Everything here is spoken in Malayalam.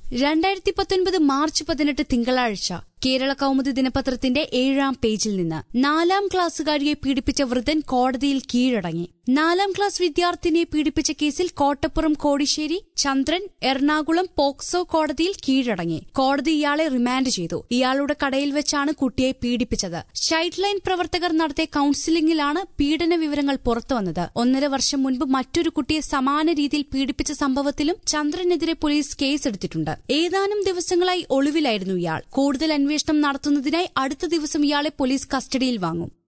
രണ്ടായിരത്തി പത്തൊൻപത് മാർച്ച് പതിനെട്ട് തിങ്കളാഴ്ച കേരള കൗമുദി ദിനപത്രത്തിന്റെ ഏഴാം പേജിൽ നിന്ന് നാലാം ക്ലാസ്സുകാരിയെ പീഡിപ്പിച്ച വൃദ്ധൻ കോടതിയിൽ കീഴടങ്ങി നാലാം ക്ലാസ് വിദ്യാർത്ഥിനിയെ പീഡിപ്പിച്ച കേസിൽ കോട്ടപ്പുറം കോടിശ്ശേരി ചന്ദ്രൻ എറണാകുളം പോക്സോ കോടതിയിൽ കീഴടങ്ങി കോടതി ഇയാളെ റിമാൻഡ് ചെയ്തു ഇയാളുടെ കടയിൽ വെച്ചാണ് കുട്ടിയെ പീഡിപ്പിച്ചത് ചൈൽഡ് ലൈൻ പ്രവർത്തകർ നടത്തിയ കൌൺസിലിംഗിലാണ് പീഡന വിവരങ്ങൾ പുറത്തുവന്നത് ഒന്നര വർഷം മുൻപ് മറ്റൊരു കുട്ടിയെ സമാന രീതിയിൽ പീഡിപ്പിച്ച സംഭവത്തിലും ചന്ദ്രനെതിരെ പോലീസ് കേസെടുത്തിട്ടുണ്ട് ഏതാനും ദിവസങ്ങളായി ഒളിവിലായിരുന്നു ഇയാൾ കൂടുതൽ അന്വേഷണം നടത്തുന്നതിനായി അടുത്ത ദിവസം ഇയാളെ പോലീസ് കസ്റ്റഡിയിൽ വാങ്ങും